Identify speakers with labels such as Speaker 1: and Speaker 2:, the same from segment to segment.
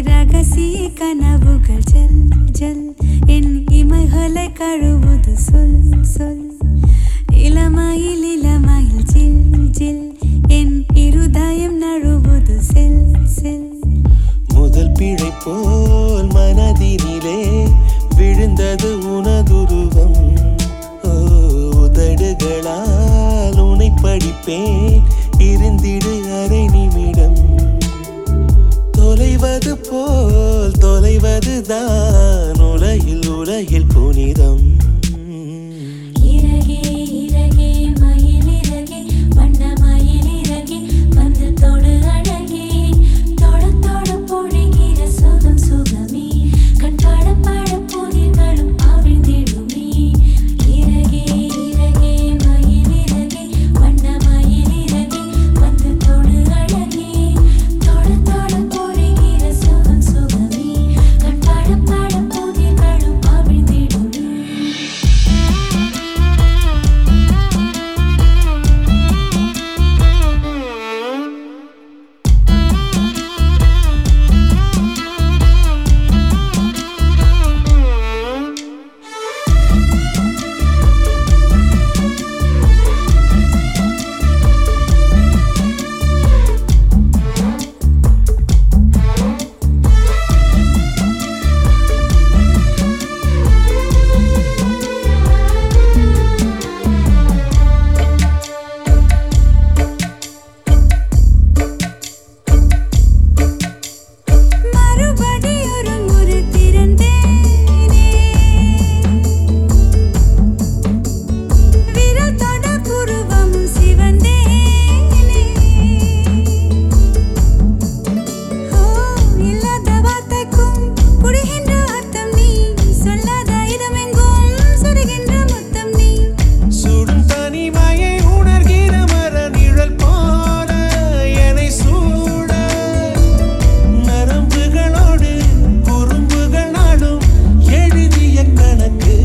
Speaker 1: ரகசிய கனவுகள் ஜல் ஜல் என் இமைகளை கழுவுது சொல் சொல் இளமையில் இளமையில் ஜில் ஜில் என் இருதயம் நழுவுது செல் செல்
Speaker 2: முதல் பிழை போல் மனதினிலே விழுந்தது உனதுருவம் ஓ, உதடுகளால் உனை படிப்பேன் இருந்திடு அரை நிமிடம் தொலைவது போல் தொலைவதுதான் உலகில் உலகில் புனிதம்
Speaker 3: இறகே இறகே மயில் இறகே வண்ண மயில் இறகே வந்து தொடு அழகே தொட தொட பொழிகிற சுகம் சுகமே கண் பாட பாட புதிர்களும் அவிழ்ந்திடுமே இறகே இறகே மயில் இறகே வண்ண மயில் இறகே வந்து தொடு அழகே தொட தொட பொழிகிற சுகம் சுகமே கண் பாட பாட புதிர்களும் அவிழ்ந்திடுமே
Speaker 1: மறுபடி ஒரு முறை திறந்தேனே விரல் தொட புருவம் சிவந்தேனே ஓ இல்லாத வார்த்தைக்கும் புரிகின்ற அர்த்தம் நீ சொல்லாத இடமெங்கும் சுடுகின்ற முத்தம் நீ
Speaker 2: சுடும் தனிமையை உணர்கிற மர நிழல் போல என்னை சூட நரம்புகளோடு குறும்புகள் நாடும் எழுதிய கணக்கு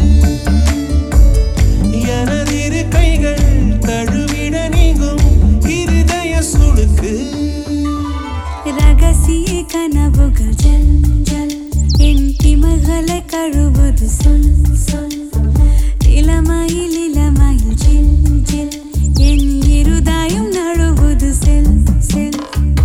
Speaker 2: எனதிரு கைகள் தழுவிட நீங்கும் இருதய சுடுக்கு
Speaker 1: ரகசிய கனவுகள் ஜல் ஜல் என் இமைகளை கழுவது சொல் சொல் இளமையில் இளமையில் ஜில் ஜில் என் இருதாயம் நழுவுது செல் செல்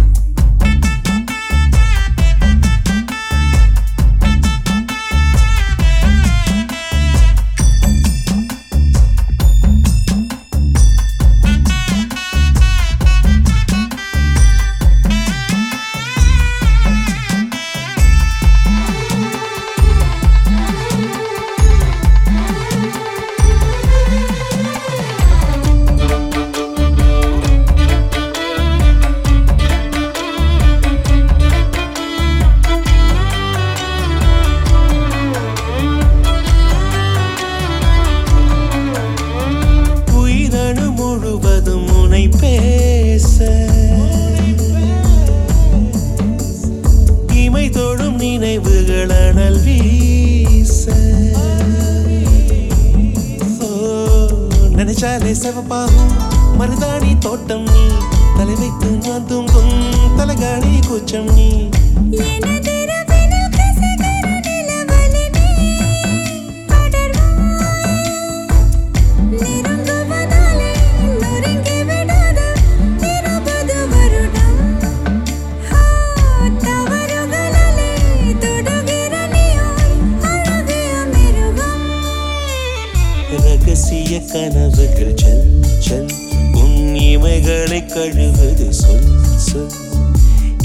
Speaker 2: உயிரணு முழுவதும் உனை பேச இமை தொடும் நினைவுகள் அனல் வீச ஓ, நினைச்சாலே செவப்பாகும் மருதாணி தோட்டம் நீ தலை வைத்து நான் தூங்கும் தலகாணி கூச்சம் நீ
Speaker 1: எனதிரவினில் கசகர நிலவொளி நீ படர்வாய். நெருங்குவதாலே நொறுங்கி விடாத இருபது வருடம். ஆ, தவறுகளாலே தொடுகிற நீயாய் அழகிய மிருகம்.
Speaker 2: ரகசிய கனவுகள் செல் செல் உன் இமைகளை கழுவது சொல் சொல்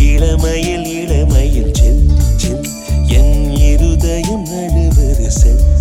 Speaker 2: இளமையில் இளமையில் செல் செல் என் இருதயம் நழுவது செல்